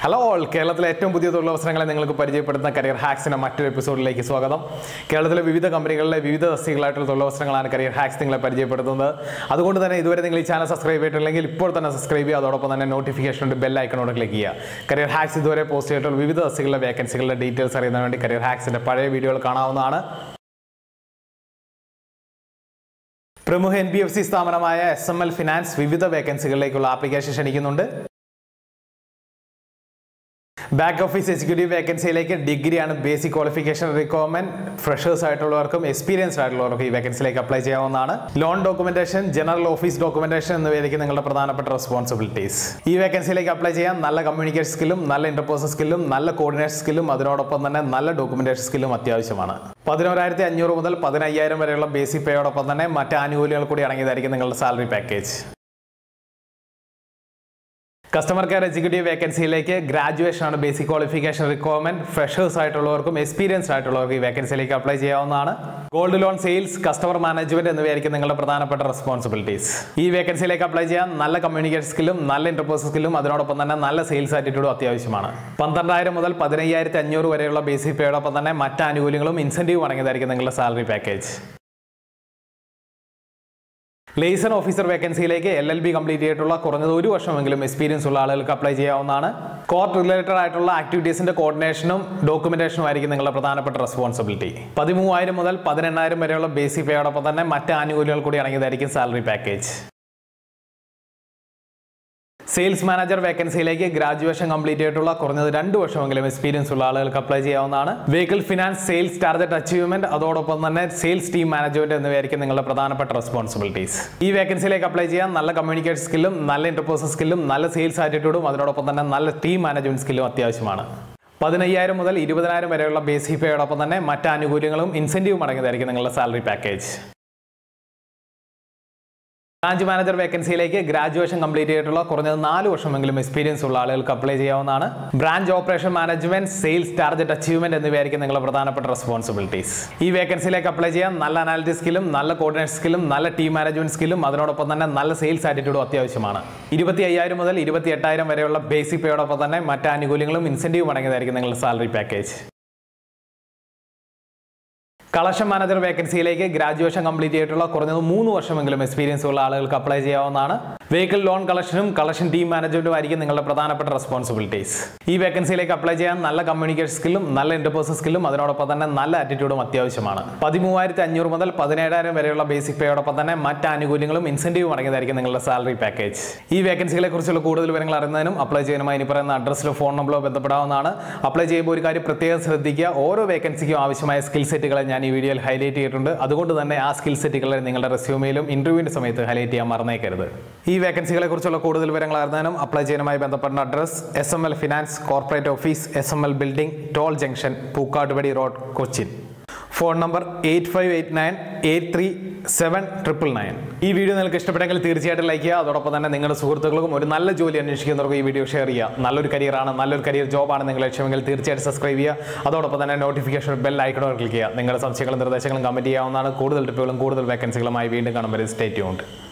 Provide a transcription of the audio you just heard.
hello all കേരളത്തിലെ ഏറ്റവും പുതിയ തൊഴിലവസരങ്ങളെ നിങ്ങൾക്ക് പരിചയപ്പെടുത്തുന്ന കരിയർ ഹാക്സിന്റെ മറ്റൊരു എപ്പിസോഡിലേക്ക് സ്വാഗതം കേരളത്തിലെ വിവിധ കമ്പനികളിലെ വിവിധ തസ്തികളായിട്ടുള്ള തൊഴിലവസരങ്ങളാണ് കരിയർ ഹാക്സ് നിങ്ങളെ പരിചയപ്പെടുത്തുന്നത് അതുകൊണ്ട് തന്നെ ഇതുവരെ നിങ്ങൾ ഈ ചാനൽ സബ്സ്ക്രൈബ് ചെയ്തിട്ടില്ലെങ്കിൽ ഇപ്പോൾ തന്നെ സബ്സ്ക്രൈബ് ചെയ്യുക അതോടൊപ്പം തന്നെ നോട്ടിഫിക്കേഷൻ ഉണ്ട് ബെൽ ഐക്കണോട് ക്ലിക്ക് ചെയ്യുക കരിയർ ഹാക്സ് ഇതുവരെ പോസ്റ്റ് ചെയ്തിട്ടുള്ള വിവിധ തസ്തികളുടെ വേക്കൻസികളുടെ ഡീറ്റെയിൽസ് അറിയുന്നതിന് വേണ്ടി കരിയർ ഹാക്സിന്റെ പഴയ വീഡിയോകൾ കാണാവുന്നതാണ് പ്രമുഖ എൻ ബി എഫ് സി സ്ഥാപനമായ എസ് എം എൽ ഫിനാൻസ് വിവിധ വേക്കൻസികളിലേക്കുള്ള ആപ്ലിക്കേഷൻ ക്ഷണിക്കുന്നുണ്ട് ബാക്ക് ഓഫീസ് എക്സിക്യൂട്ടീവ് വേക്കൻസിയിലേക്ക് ഡിഗ്രിയാണ് ബേസിക് ക്വാളിഫിക്കേഷൻ റിക്വയർമെന്റ് ഫ്രഷേഴ്സ് ആയിട്ടുള്ളവർക്കും എക്സ്പീരിയൻസ്ഡ് ആയിട്ടുള്ളവർക്കും ഈ വേക്കൻസിയിലേക്ക് അപ്ലൈ ചെയ്യാവുന്നതാണ് loan documentation general office documentation എന്നിവയായിരിക്കും നിങ്ങളുടെ പ്രധാനപ്പെട്ട റെസ്പോൺസിബിലിറ്റീസ് ഈ വേക്കൻസിയിലേക്ക് അപ്ലൈ ചെയ്യാൻ നല്ല കമ്മ്യൂണിക്കേഷൻ സ്കില്ലും നല്ല ഇന്റർപേഴ്സണൽ സ്കില്ലും നല്ല കോർഡിനേഷൻ സ്കില്ലും അതിനോടൊപ്പം തന്നെ നല്ല ഡോക്യുമെന്റേഷൻ സ്കില്ലും അത്യാവശ്യമാണ് പതിനോരായിരത്തി അഞ്ഞൂറ് മുതൽ പതിനയ്യായിരം വരെയുള്ള ബേസിക് പേയോടൊപ്പം തന്നെ മറ്റ് ആനുകൂല്യങ്ങൾ കൂടി അടങ്ങിയതായിരിക്കും നിങ്ങളുടെ salary package customer care executive വേക്കൻസിയിലേക്ക് ഗ്രാജുവേഷൻ ആണ് ബേസിക് ക്വാളിഫിക്കേഷൻ റിക്വയർമെന്റ് ഫ്രഷേഴ്സ് ആയിട്ടുള്ളവർക്കും എക്സ്പീരിയൻസ്ഡ് ആയിട്ടുള്ളവർക്കും ഈ വേക്കൻസിയിലേക്ക് അപ്ലൈ ചെയ്യാവുന്നതാണ് gold loan sales customer management എന്നിവയായിരിക്കും നിങ്ങളുടെ പ്രധാനപ്പെട്ട റെസ്പോൺസിബിലിറ്റീസ് ഈ വേക്കൻസിയിലേക്ക് അപ്ലൈ ചെയ്യാൻ നല്ല കമ്മ്യൂണിക്കേഷൻ സ്കില്ലും നല്ല ഇന്റർപേഴ്സണൽ സ്കില്ലും അതിനോടൊപ്പം തന്നെ നല്ല സെയിൽസ് ആറ്റിറ്റ്യൂഡും അത്യാവശ്യമാണ് പന്ത്രണ്ടായിരം മുതൽ പതിനയ്യായിരത്തി അഞ്ഞൂറ് വരെയുള്ള ബേസിക് പേയോടൊപ്പം തന്നെ മറ്റ് ആനുകൂല്യങ്ങളും ഇൻസെന്റീവും അടങ്ങിയതായിരിക്കും നിങ്ങളുടെ സാലറി പാക്കേജ് ലേസൺ ഓഫീസർ വേക്കൻസിയിലേക്ക് എൽ എൽ ബി കംപ്ലീറ്റ് ചെയ്തിട്ടുള്ള കുറഞ്ഞത് ഒരു വർഷമെങ്കിലും എക്സ്പീരിയൻസ് ഉള്ള ആളുകൾക്ക് അപ്ലൈ ചെയ്യാവുന്നതാണ് കോർട്ട് റിലേറ്റഡ് ആയിട്ടുള്ള ആക്ടിവിറ്റീസിന്റെ കോർഡിനേഷനും ഡോക്യുമെന്റേഷനും ആയിരിക്കും നിങ്ങളുടെ പ്രധാനപ്പെട്ട റെസ്പോൺസിബിലിറ്റി പതിമൂവായിരം മുതൽ പതിനെണ്ണായിരം വരെയുള്ള ബേസിക് പേയോടൊപ്പം തന്നെ മറ്റ് ആനുകൂല്യങ്ങൾ കൂടി അടങ്ങിയതായിരിക്കും സാലറി പാക്കേജ് സെയിൽസ് മാനേജർ വേക്കൻസിയിലേക്ക് ഗ്രാജുവേഷൻ കംപ്ലീറ്റ് ചെയ്തിട്ടുള്ള കുറഞ്ഞത് രണ്ട് വർഷമെങ്കിലും എക്സ്പീരിയൻസ് ഉള്ള ആളുകൾക്ക് അപ്ലൈ ചെയ്യാവുന്നതാണ് vehicle finance sales target achievement അതോടൊപ്പം തന്നെ സെയിൽസ് ടീം മാനേജ്മെന്റ് എന്നിവയായിരിക്കും നിങ്ങളുടെ പ്രധാനപ്പെട്ട റെസ്പോൺസിബിലിറ്റീസ് ഈ വേക്കൻസിയിലേക്ക് അപ്ലൈ ചെയ്യാൻ നല്ല കമ്മ്യൂണിക്കേഷൻ സ്കില്ലും നല്ല ഇന്റർപേഴ്സണൽ സ്കില്ലും നല്ല സെയിൽസ് ആറ്റിറ്റ്യൂഡും അതിനോടൊപ്പം തന്നെ നല്ല ടീം മാനേജ്മെന്റ് സ്കില്ലും അത്യാവശ്യമാണ് പതിനയ്യായിരം മുതൽ ഇരുപതിനായിരം വരെയുള്ള ബേസിക് പേയോടൊപ്പം തന്നെ മറ്റ് ആനുകൂല്യങ്ങളും ഇൻസെന്റീവും അടങ്ങിയതായിരിക്കും നിങ്ങളുടെ സാലറി പാക്കേജ് ബ്രാഞ്ച് മാനേജർ വേക്കൻസിയിലേക്ക് ഗ്രാജുവേഷൻ കംപ്ലീറ്റ് ചെയ്തിട്ടുള്ള കുറഞ്ഞത് നാല് വർഷമെങ്കിലും എക്സ്പീരിയൻസ് ഉള്ള ആളുകൾക്ക് അപ്ലൈ ചെയ്യാവുന്നതാണ് branch operation management sales target achievement എന്നിവയായിരിക്കും നിങ്ങളുടെ പ്രധാനപ്പെട്ട റെസ്പോൺസിബിലിറ്റീസ് ഈ വേക്കൻസിയിലേക്ക് അപ്ലൈ ചെയ്യാൻ നല്ല അനാലിറ്റിക്സ് സ്കില്ലും നല്ല കോർഡിനേഷൻ സ്കില്ലും നല്ല ടീം മാനേജ്മെന്റ് സ്കില്ലും അതിനോടൊപ്പം തന്നെ നല്ല സെയിൽസ് ആറ്റിറ്റ്യൂഡും അത്യാവശ്യമാണ് ഇരുപത്തി അയ്യായിരം മുതൽ ഇരുപത്തി എട്ടായിരം വരെയുള്ള ബേസിക് പേയോടൊപ്പം തന്നെ മറ്റ് ആനുകൂല്യങ്ങളും ഇൻസെന്റീവും അടങ്ങിയതായിരിക്കും നിങ്ങളുടെ സാലറി പാക്കേജ് കളക്ഷൻ മാനേജർ വേക്കൻസിയിലേക്ക് ഗ്രാജുവേഷൻ കംപ്ലീറ്റ് ചെയ്തിട്ടുള്ള കുറഞ്ഞത് മൂന്ന് വർഷമെങ്കിലും എക്സ്പീരിയൻസ് ഉള്ള ആളുകൾക്ക് അപ്ലൈ ചെയ്യാവുന്നതാണ് വെഹിക്കിൾ ലോൺ കളക്ഷനും കളക്ഷൻ ടീം മാനേജ്മെന്റും ആയിരിക്കും നിങ്ങളുടെ പ്രധാനപ്പെട്ട റെസ്പോൺസിബിലിറ്റീസ് ഈ വേക്കൻസിയിലേക്ക് അപ്ലൈ ചെയ്യാൻ നല്ല കമ്മ്യൂണിക്കേഷൻ സ്കില്ലും നല്ല ഇന്റർപേഴ്സണൽ സ്കില്ലും അതിനോടൊപ്പം തന്നെ നല്ല ആറ്റിറ്റ്യൂഡും അത്യാവശ്യമാണ് പതിമൂവായിരത്തി അഞ്ഞൂറ് മുതൽ പതിനേഴായിരം വരെയുള്ള ബേസിക് പേയോടൊപ്പം തന്നെ മറ്റ് ആനുകൂല്യങ്ങളും ഇൻസെന്റീവും അടങ്ങിയതായിരിക്കും നിങ്ങളുടെ സാലറി പാക്കേജ് ഈ വേക്കൻസികളെ കുറിച്ചുള്ള കൂടുതൽ വിവരങ്ങൾ അറിയുന്നതിനും അപ്ലൈ ചെയ്യുന്നതിനുമായി ഇനി പറയുന്ന അഡ്രസ്സിലോ ഫോൺ നമ്പറോ ബന്ധപ്പെടാവുന്നതാണ് അപ്ലൈ ചെയ്യുമ്പോൾ ഒരു കാര്യം പ്രത്യേകം ശ്രദ്ധിക്കുക ഓരോ വേക്കൻസിക്കും ആവശ്യമായ സ്കിൽ സെറ്റുകളെ ഞാൻ ഈ വീഡിയോയിൽ ഹൈലൈറ്റ് ചെയ്തിട്ടുണ്ട് അതുകൊണ്ട് തന്നെ ആ സ്കിൽ സെറ്റുകളെ നിങ്ങളുടെ റെസ്യൂമയിലും ഇന്റർവ്യൂവിന്റെ സമയത്ത് ഹൈലൈറ്റ് ചെയ്യാൻ മറന്നേക്കരുത് ഈ വേക്കൻസികളെ കുറിച്ചുള്ള കൂടുതൽ വിവരങ്ങൾ അറിഞ്ഞാലും അപ്ലൈ ചെയ്യുന്നതുമായി ബന്ധപ്പെട്ട address S M L finance corporate office S M L building toll junction Pookattupadi road Cochin phone number eight five eight nine eight three seven triple nine ഈ വീഡിയോ നിങ്ങൾക്ക് ഇഷ്ടപ്പെട്ടെങ്കിൽ തീർച്ചയായിട്ടും ലൈക്ക് ചെയ്യുക അതോടൊപ്പം തന്നെ നിങ്ങളുടെ സുഹൃത്തുക്കൾക്കും ഒരു നല്ല ജോലി അന്വേഷിക്കുന്നവർക്കും ഈ വീഡിയോ ഷെയർ ചെയ്യുക നല്ലൊരു കരിയറാണ് നല്ലൊരു കരിയർ ജോബാണ് നിങ്ങൾ ലക്ഷ്യമെങ്കിൽ തീർച്ചയായിട്ടും സബ്സ്ക്രൈബ് ചെയ്യുക അതോടൊപ്പം തന്നെ നോട്ടിഫിക്കേഷൻ ബെൽ ഐക്കണോട് ക്ലിക്ക് ചെയ്യുക നിങ്ങളുടെ സംശയങ്ങളും നിർദ്ദേശങ്ങളും കമന്റ് ചെയ്യാവുന്നതാണ് കൂടുതൽ ടിപ്പുകളും കൂടുതൽ വേക്കൻസികളുമായി വീണ്ടും കാണുമ്പോൾ സ്റ്റേ ട്യൂൺഡ്